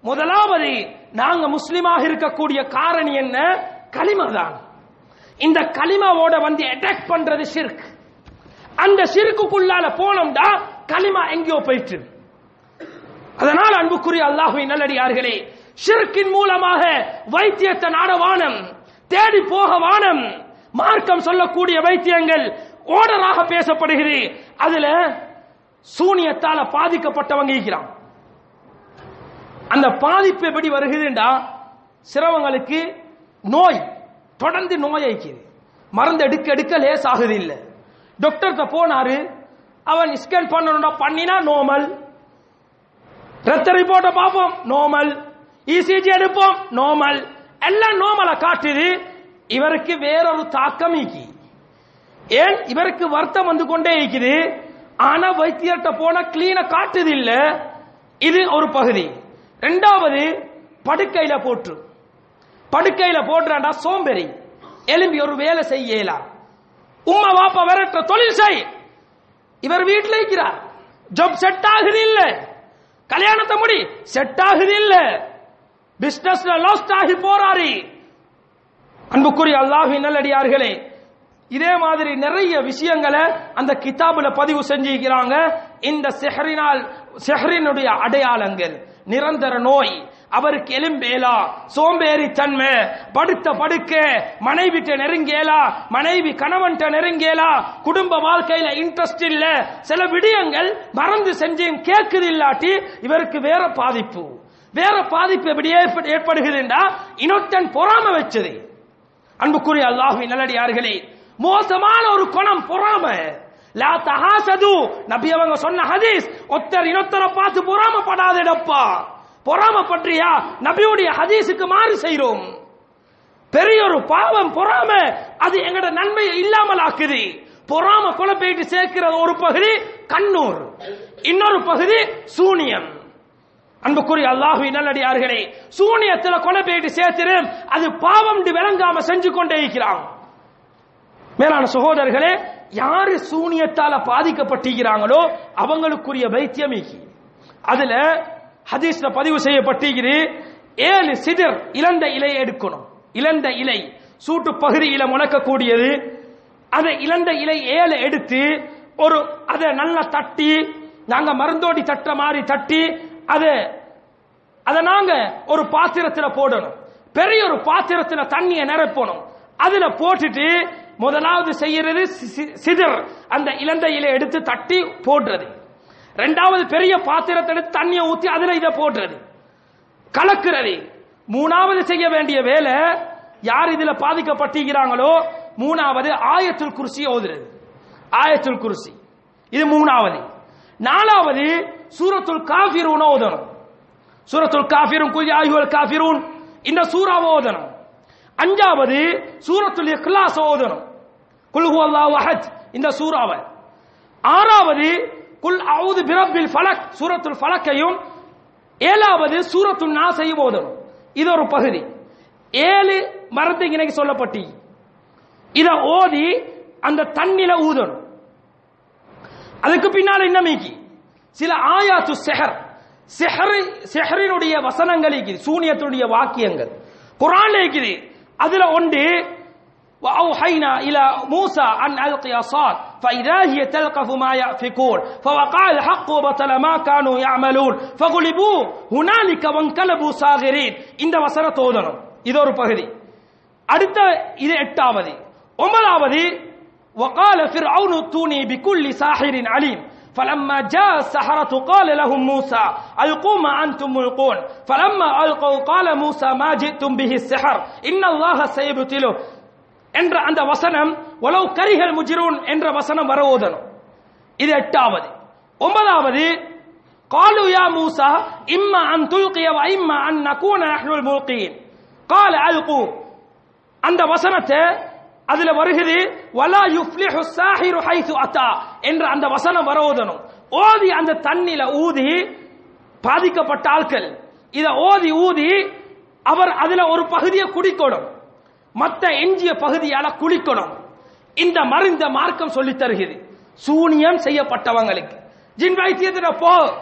முதலாவது நாங்க முஸ்லிமாக இருக்கக்கூடிய காரணி என்ன களிமா தான் இந்த களிமாவோட வந்து அட்டாக் பண்றது ஷிர்க் அந்த ஷிர்க்குக்குள்ளால போனோம்டா களிமா எங்கேயோ போயிட்டு அதனால் அன்புக்குரிய அல்லாஹுவின் நல்லடியார்களே ஷிர்கின் மூலமாக வைத்தியத்தை நாட வானம் தேடி போக வானம் மார்க்கம் சொல்லக்கூடிய வைத்தியங்கள் ஓடராக பேசப்படுகிறது அதுல சூனியத்தால பாதிக்கப்பட்டவங்க இருக்கிறான் அந்த பாதிப்பு எப்படி வருகிறதுண்டா சிரவங்களுக்கு நோய் தொடர்ந்து நோய் அழிக்குது மருந்து எடுக்க எடுக்க லேஸ் ஆகுது இல்ல டாக்டர்கிட்ட போனாரு அவன் ஸ்கேன் பண்ணணும்டா பண்ணினா நோமல் ரத்த ரிப்போர்ட்டை பார்ப்போம் நோமல் இசிஜி எடுப்போம் நோமல் எல்லாம் நோமலை காட்டுது இவருக்கு வேறொரு தாக்கம் ஈக்கி ஏன் இவருக்கு வருத்தம் வந்து கொண்டே இருக்குது ஆனா வைத்தியர்கிட்ட போனா கிளீன காட்டுது இல்ல இது ஒரு பகுதி ரெண்டாவது படுக்கையில போட்டு படுக்கையில போட்டுறாண்டா சோம்பேறி எலும்பி ஒரு வேலை செய்யலாம் உம்மா வாப்பா விரட்டுற தொழில் செய் இவர் வீட்டில் இருக்கிறார் ஜாப் செட் ஆகுது இல்ல கல்யாணத்தை முடி செட் ஆகுது இல்ல பிசினஸ்ல லாஸ்ட் ஆகி போறாரு அன்புக்குரிய அல்லாஹின் நல்லடியார்களே இதே மாதிரி நிறைய விஷயங்களை அந்த கிதாபுல பதிவு செஞ்சிருக்கிறாங்க இந்த செஹரினால் செஹரினுடைய அடையாளங்கள் நிரந்தர நோய் அவருக்கு எலும்பேலா சோம்பேறி தன்மை படுத்த படுக்க மனைவிட்ட நெருங்கேலா மனைவி கணவன்ட்ட நெருங்கேலா குடும்ப வாழ்க்கையில இன்ட்ரெஸ்ட் இல்ல சில விடயங்கள் மறந்து செஞ்சும் கேட்குது இல்லாட்டி இவருக்கு வேற பாதிப்பு வேற பாதிப்பு எப்படி ஏற்ப- ஏற்படுகிறதுண்டா இன்னொருத்தன் பொறாம வச்சது அன்புக்குரிய அல்லாஹுவின் நல்லடியார்களே மோசமான ஒரு குணம் பொறாம லா தஹாசது நபி அவங்க சொன்ன ஹதீஸ் ஒத்தர் இன்னொத்தரை பார்த்து பொறாமப்படாதேடப்பா பொறாமப்பற்றியா நபியுடைய ஹதீஸுக்கு மாறு செய்றோம் பெரிய ஒரு பாவம் பொறாம அது எங்கட நன்மையை இல்லாமல் ஆக்குது பொறாம கொலை போயிட்டு சேர்க்கிற ஒரு பகுதி கண்ணூர் இன்னொரு பகுதி சூனியம் அன்புக்குரிய அல்லாஹு நல்லடியார்களே சூனியத்துல கொலை போயிட்டு சேர்த்திரும் அது பாவம் விளங்காம செஞ்சு கொண்டே இருக்கிறான் மேலான சகோதரர்களே யாரு சூனியத்தால பாதிக்கப்பட்டிருக்கிறாங்களோ அவங்களுக்குரிய வைத்தியம் ஈகி அதுல ஹதீஸ்ல பதிவு செய்யப்பட்டிருக்கிறது ஏழு சிதிர் இழந்த இலையை எடுக்கணும் இழந்த இலை சூட்டு பகுதியில முளைக்கக்கூடியது அதை இழந்த இலை ஏழு எடுத்து ஒரு அதை நல்லா தட்டி நாங்க மருந்தோடி தட்டுற மாதிரி தட்டி அதை அதை நாங்க ஒரு பாத்திரத்துல போடணும் பெரிய ஒரு பாத்திரத்துல தண்ணியை நிரப்பணும் அதுல போட்டுட்டு முதலாவது செய்யறது சி- சி- சிதர் அந்த இலந்த இலை எடுத்து தட்டி போடுறது ரெண்டாவது பெரிய பாத்திரத்தை எடுத்து தண்ணியை ஊத்தி அதுல இதை போடுறது கலக்குறது மூணாவது செய்ய வேண்டிய வேலை யார் இதுல பாதிக்கப்பட்டிருக்கிறாங்களோ மூணாவது ஆயத்துல் குர்சி ஓதுறது ஆயத்துல் குர்சி இது மூணாவது நாலாவது சூரத்துல் காஃபிரூன ஓதணும் சூரத்துல் காஃபிரூன் குல் யா அய்யுஹல் காஃபிரூன் இந்த சூறாவை ஓதணும் அஞ்சாவது சூரத்துல் இக்லாஸ் ஓதணும் குல் ஹுவல்லாஹு அஹத் இந்த சூறாவை ஆறாவது குல் அவுது பிரப்பில் ஃபலக் சூரத்துல் ஃபலக்கையும் ஏழாவது சூரத்துல் நாசையும் ஓதணும் இது ஒரு பகுதி ஏழு மரத்துக்கு இன்னைக்கு சொல்லப்பட்டி இத ஓதி அந்த தண்ணில ஊதணும் அதுக்கு பின்னால என்ன மீக்கி சில ஆயாத்து செஹர் செஹர் செஹரினுடைய வசனங்கள் இருக்குது சூனியத்துடைய வாக்கியங்கள் குரான்ல இருக்குது அதுல ஒன்று وأوحينا إلى موسى أن ألقي عصاك فإذا هي تلقف ما يأفكون فوقع الحق وبطل ما كانوا يعملون فغلبوا هنالك وانقلبوا صاغرين இந்த வசனத்தை ஓதணும் இது ஒரு பகுதி அடுத்த இது எட்டாவது ஒன்பதாவது وقال فرعون ائتوني بكل ساحر عليم فلما جاء السحرة قال لهم موسى ألقوا ما أنتم ملقون فلما ألقوا قال موسى ما جئتم به السحر إن الله سيبتله என்ற அந்த வசனம் உலவு கரிகள் முஜிரூன் என்ற வசனம் வர ஓதணும் இது எட்டாவது ஒன்பதாவது قالوا يا موسى إما أن تلقي وإما أن نكون نحن الملقين قال ألقوا அந்த வசனத்தை அதுல வருகிறது வலா யுஃப்லிஹு சாஹிரு ஹைது அத்தா என்ற அந்த வசனம் வர ஓதணும் ஓதி அந்த தண்ணில ஊதி பாதிக்கப்பட்ட ஆட்கள் இத ஓதி ஊதி அவர் அதுல ஒரு பகுதியை குடிக்கணும் மத்த எஞ்சிய பகுதியால குளிக்கணும் இந்த மருந்த மார்க்கம் சொல்லித் தருகிறது சூனியம் செய்யப்பட்டவங்களுக்கு ஜின் வைத்தியத்துல போ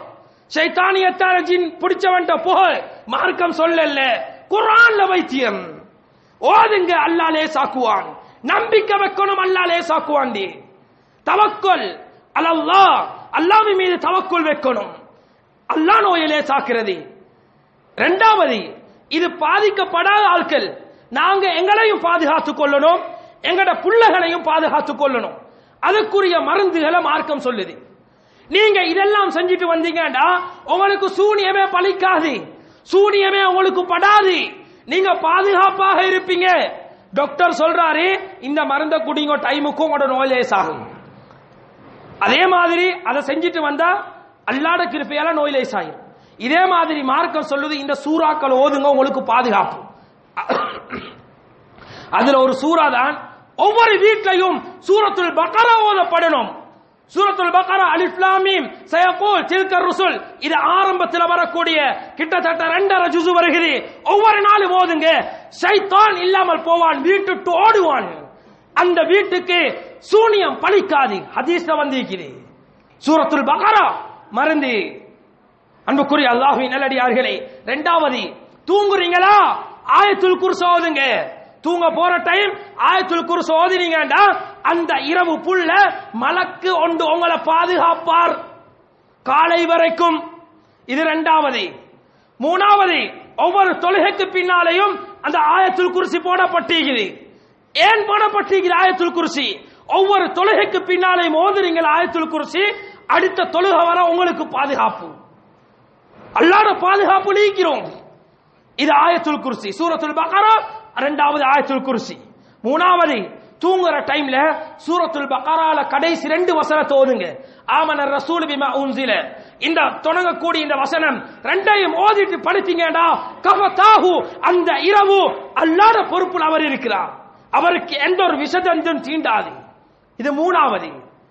சைத்தானியத்தான ஜின் பிடிச்சவன்ட்ட போ மார்க்கம் சொல்லல குர்ஆன்ல வைத்தியம் ஓதுங்க அல்லாஹ் லேசாக்குவான் நம்பிக்கை வைக்கணும் அல்லாஹ் லேசாக்குவான் டி தவக்குல் அலல்லாஹ் அல்லாஹ்வின் மீது தவக்குல் வைக்கணும் அல்லாஹ் நோயை லேசாக்குறது ரெண்டாவது இது பாதிக்கப்படாத ஆட்கள் நாங்க எங்களையும் பாதுகாத்துக் கொள்ளணும் எங்கட புள்ளகளையும் பாதுகாத்துக் கொள்ளணும் அதுக்குரிய மருந்துகளை மார்க்கம் சொல்லுது நீங்க இதெல்லாம் செஞ்சுட்டு வந்தீங்கன்னா உங்களுக்கு சூனியமே பலிக்காது சூனியமே உங்களுக்கு படாது நீங்க பாதுகாப்பாக இருப்பீங்க டாக்டர் சொல்றாரு இந்த மருந்த குடிங்க டைமுக்கும் உங்களோட நோய் லேசாகும் அதே மாதிரி அதை செஞ்சுட்டு வந்தா அல்லாட கிருப்பையால நோய் லேசாகும் இதே மாதிரி மார்க்கம் சொல்லுது இந்த சூறாக்கள் ஓதுங்க உங்களுக்கு பாதுகாப்பு அதுல ஒரு சூறா தான் ஒவ்வொரு வீட்லையும் சூரத்துல் பக்கரா ஓதப்படணும் சூரத்துல் பக்கரா அலிஃப் லாம் மீம் சயகூல் தில்கர் ருசுல் இது ஆரம்பத்தில் வரக்கூடிய கிட்டத்தட்ட ரெண்டரை ஜுசு வருகிறது ஒவ்வொரு நாளும் ஓதுங்க ஷைத்தான் இல்லாமல் போவான் வீட்டுட்டு ஓடுவான் அந்த வீட்டுக்கு சூனியம் பலிக்காது ஹதீஸ்ல வந்திருக்குது சூரத்துல் பக்கரா மருந்து அன்புக்குரிய அல்லாஹுவின் நல்லடியார்களே ரெண்டாவது தூங்குறீங்களா ஆயத்துல் குர்ஸ் ஓதுங்க தூங்க போற டைம் ஆயத்துல் குர்ஸ் ஓதினீங்கடா அந்த இரவு புள்ள மலக்கு ஒன்று உங்களை பாதுகாப்பார் காலை வரைக்கும் இது ரெண்டாவது மூணாவது ஒவ்வொரு தொழுகைக்கு பின்னாலேயும் அந்த ஆயத்துல் குர்சி போடப்பட்டிருக்குது ஏன் போடப்பட்டிருக்குது ஆயத்துல் குர்சி ஒவ்வொரு தொழுகைக்கு பின்னாலேயும் ஓதுறீங்களா ஆயத்துல் குர்சி அடுத்த தொழுகை வர உங்களுக்கு பாதுகாப்பு அல்லாட பாதுகாப்பு நீக்கிறோம் இது ஆயத்துல் குர்சி சூரத்துல் பக்கரா இரண்டாவது ஆயத்துல் குர்சி மூணாவது தூங்குற டைம்ல சூரத்துல் பக்கரால கடைசி ரெண்டு வசனத்தை ஓதுங்க ஆமன ரசூல் பிமா உன்சில இந்த தொடங்கக்கூடிய இந்த வசனம் ரெண்டையும் ஓதிட்டு படுத்தீங்கடா கஃபதாஹு அந்த இரவு அல்லாட பொறுப்புல அவர் இருக்கிறார் அவருக்கு எந்த ஒரு விஷதந்தும் தீண்டாது இது மூணாவது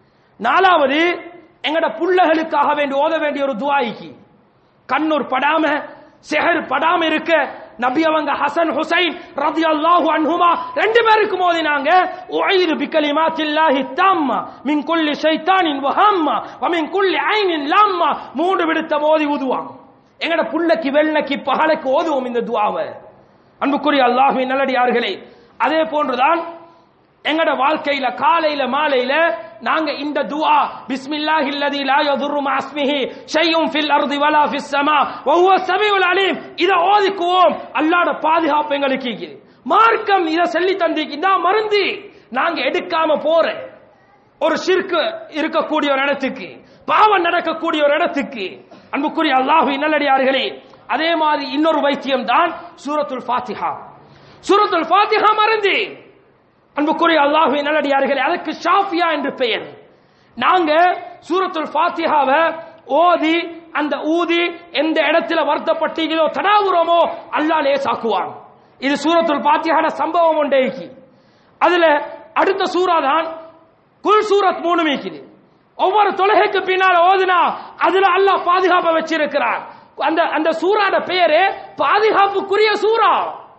நாலாவது எங்கட புள்ளகளுக்காக வேண்டி ஓத வேண்டிய ஒரு துவாய்க்கு கண்ணூர் படாம செஹர் படாம இருக்க நபி அவங்க ஹசன் ஹுசைன் ரதி அல்லாஹு அன்ஹுமா ரெண்டு பேருக்கும் ஓதினாங்க உஐது பிகலிமாத்தில்லாஹி தாம்மா மின் குல்லி ஷைத்தானின் வஹம்மா வ மின் குல்லி ஐனின் லாம்மா மூன்று விடுத்த மோதி ஊதுவாங்க எங்கட புள்ளக்கு வெள்ளக்கு பகலுக்கு ஓதுவோம் இந்த துவாவை அன்புக்குரிய அல்லாஹுவின் நல்லடியார்களே அதே போன்றுதான் எங்கட வாழ்க்கையில காலையில மாலையில நாங்க இந்த துஆ பிஸ்மில்லாஹி அல்லதி லா யதுர்ரு மா இஸ்மிஹி ஷைஉன் ஃபில் அர்தி வலா ஃபிஸ் ஸமா வ ஹுவ ஸமீஉல் அலீம் இத ஓதிக்குவோம் அல்லாஹ்ட பாதுகாப்பு எங்களுக்கு இருக்குது மார்க்கம் இத சொல்லி தந்திருக்கின்றா மருந்து நாங்க எடுக்காம போறேன் ஒரு ஷிர்க்கு இருக்கக்கூடிய ஒரு இடத்துக்கு பாவம் நடக்கக்கூடிய ஒரு இடத்துக்கு அன்புக்குரிய அல்லாஹு நல்லடியார்களே அதே மாதிரி இன்னொரு வைத்தியம் தான் சூரத்துல் ஃபாத்திஹா சூரத்துல் ஃபாத்திஹா மருந்து அன்புக்குரிய அல்லாஹு நல்லடியார்களே அதுக்கு ஷாஃபியா என்று பெயர் நாங்க சூரத்துல் ஃபாத்திஹாவை ஓதி அந்த ஊதி எந்த இடத்துல வருத்தப்பட்டீங்களோ தடாவுறோமோ அல்லாஹ் லேசாக்குவான் இது சூரத்துல் ஃபாத்திஹாட சம்பவம் ஒன்றேக்கு அதுல அடுத்த சூறா தான் குல் சூரத் மூணு மீக்குது ஒவ்வொரு தொழுகைக்கு பின்னால ஓதுனா அதுல அல்லாஹ் பாதுகாப்பை வச்சிருக்கிறான் அந்த அந்த சூறாட பெயரு பாதுகாப்புக்குரிய சூறா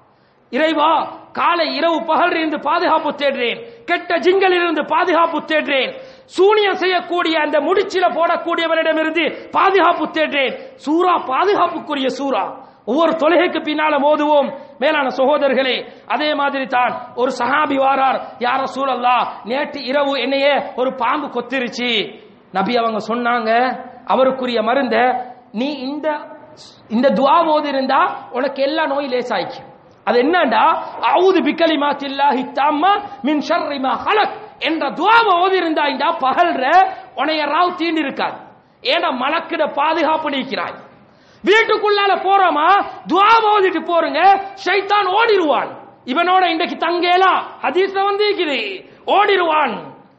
இறைவா காலை இரவு பகல் இருந்து பாதுகாப்பு தேடுறேன் கெட்ட ஜிங்களில் இருந்து பாதுகாப்பு தேடுறேன் சூனியம் செய்யக்கூடிய அந்த முடிச்சில போடக்கூடியவனிடமிருந்து பாதுகாப்பு தேடுறேன் சூரா பாதுகாப்புக்குரிய சூறா ஒவ்வொரு தொழுகைக்கு பின்னால மோதுவோம் மேலான சகோதரர்களே அதே மாதிரி தான் ஒரு சஹாபி வாரார் யார சூழல்லா நேற்று இரவு என்னையே ஒரு பாம்பு கொத்திருச்சு நபி அவங்க சொன்னாங்க அவருக்குரிய மருந்த நீ இந்த இந்த துவா ஓதி இருந்தா உனக்கு எல்லா நோய் லேசாய்க்கும் அது என்னண்டா அவுது பிக்கலி மாத்தில்லாஹி தாம்மா மின் ஷர்ரி மா ஹலக் என்ற துவாவை ஓதி இருந்தா இந்த பகல்ற உனைய ராவ் தீண்டி இருக்காது ஏன்னா மலக்கிட பாதுகாப்பு நீக்கிறாய் வீட்டுக்குள்ளால போறோமா துவா ஓதிட்டு போறங்க ஷைத்தான் ஓடிடுவான் இவனோட இன்றைக்கு தங்கேலாம் ஹதீஸ்ல வந்து இருக்குது ஓடிடுவான்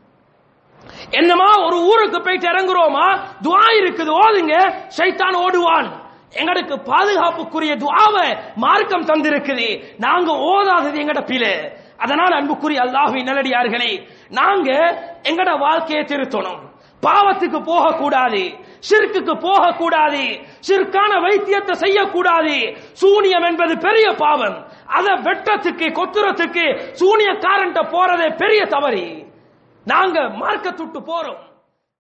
என்னமா ஒரு ஊருக்கு போயிட்டு இறங்குறோமா துவா இருக்குது ஓதுங்க ஷைத்தான் ஓடுவான் எங்களுக்கு பாதுகாப்புக்குரிய துவாவை மார்க்கம் தந்திருக்குது நாங்க ஓதாதது எங்கட பிழை அதனால் அன்புக்குரிய அல்லாஹுவி நல்லடியார்களே நாங்க எங்கட வாழ்க்கையை திருத்தணும் பாவத்துக்கு போக கூடாது ஷிர்க்குக்கு போக கூடாது ஷிர்கான வைத்தியத்தை செய்யக்கூடாது சூனியம் என்பது பெரிய பாவம் அதை வெட்டத்துக்கு கொத்துறதுக்கு சூனியக்காரன்ட்ட போறதே பெரிய தவறு நாங்க மார்க்கத்துட்டு போறோம்